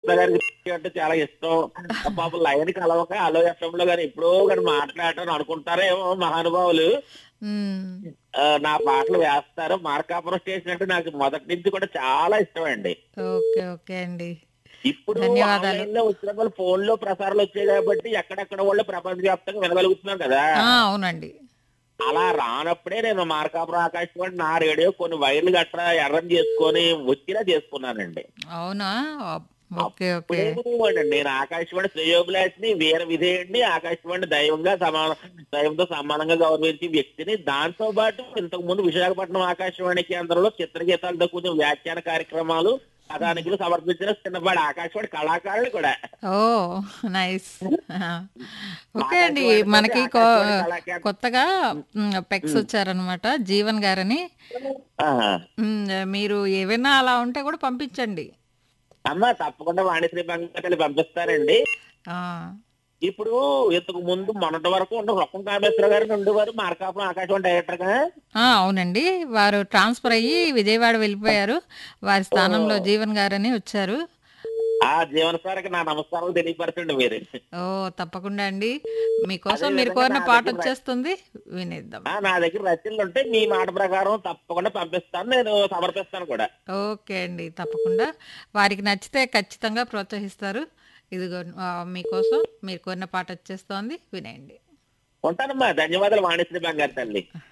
సుచిత్ర గారికి అంటే చాలా ఇష్టం పాపం లైన్ కలవక అలో ఎఫ్ఎం లో కానీ ఎప్పుడో కానీ మాట్లాడటం అనుకుంటారేమో మహానుభావులు ఉమ్, ఆ, నా పాటలు వేస్తారు మార్కాపురం స్టేషన్ అంటే నాకు మొదటి నుంచి కూడా చాలా ఇష్టం అండి ఓకే ఓకే అండి ఇప్పుడు ధన్యవాదాలు. ఆన్లైన్ లో వచ్చిన వాళ్ళు ఫోన్ లో ప్రసారాలు వచ్చాయి కాబట్టి ఎక్కడెక్కడ వాళ్ళు ప్రపంచ వ్యాప్తంగా వినగలుగుతున్నాం కదా ఆ, అవునండి అలా రానప్పుడే నేను మార్కాపురం ఆకాశవాణి నా రేడియో కొన్ని వైర్లు గట్రా ఎర్రం చేసుకొని వచ్చినా చేసుకున్నానండి అవునా ఓకే ఓకే ఇప్పుడేమివ్వండి నేను ఆకాశవాణి శ్రేయోభిలాషిని వీర విధేయుడిని ఆకాశవాణి దైవంగా సమాన దైవంతో సమానంగా గౌరవించే వ్యక్తిని దాంతో పాటు ఇంతకు ముందు విశాఖపట్నం ఆకాశవాణి కేంద్రంలో చిత్రగీతాలతో కూడిన వ్యాఖ్యాన కార్యక్రమాలు కథానికులు సమర్పించిన చిన్నపాటి ఆకాశవాణి కళాకారులు కూడా ఓ నైస్ ఓకే అండి ఆకాశవాణి మనకి తోటి కొ- ఆకాశవాణి కళాకారు- కొత్తగా మ్, పెక్స్ వచ్చారనమాట జీవన్ గారని ఆహా. మ్, మీరు ఏవైనా అలా ఉంటే కూడా పంపించండి అమ్మ తప్పకుండా వాణిశ్రీ బంగారు పంపిస్తానండి ఆ, ఇప్పుడు ఇంతకు ముందు మొన్నటి వరకు ఉన్న రొక్కం కామేశ్వర గారు ఉండేవారు మార్కాపురం ఆకాశవాణి డైరెక్టర్ గా ఆ, అవునండి వారు ట్రాన్స్ఫర్ అయ్యి విజయవాడ వెళ్ళిపోయారు వారి స్థానంలో జీవన్ గారని వచ్చారు ఆ జీవనసారికి నా నమస్కారాలు తెలియపరచండి మీరు ఓ తప్పకుండా అండి మీకోసం అదే మీరు విధంగా కోరిన నా పాట దగ్గర వచ్చేస్తుంది వినేద్దాం ఆ, నా దగ్గర రచనలు ఉంటే మీ మాట ప్రకారం తప్పకుండా పంపిస్తాను నేను సమర్పిస్తాను కూడా ఓకే అండి తప్పకుండా వారికి నచ్చితే ఖచ్చితంగా ప్రోత్సహిస్తారు ఇదిగో ఆ, మీకోసం మీరు కోరిన పాట వచ్చేస్తోంది వినేయండి ఉంటానమ్మా ధన్యవాదాలు వాణిశ్రీ బంగారు తల్లి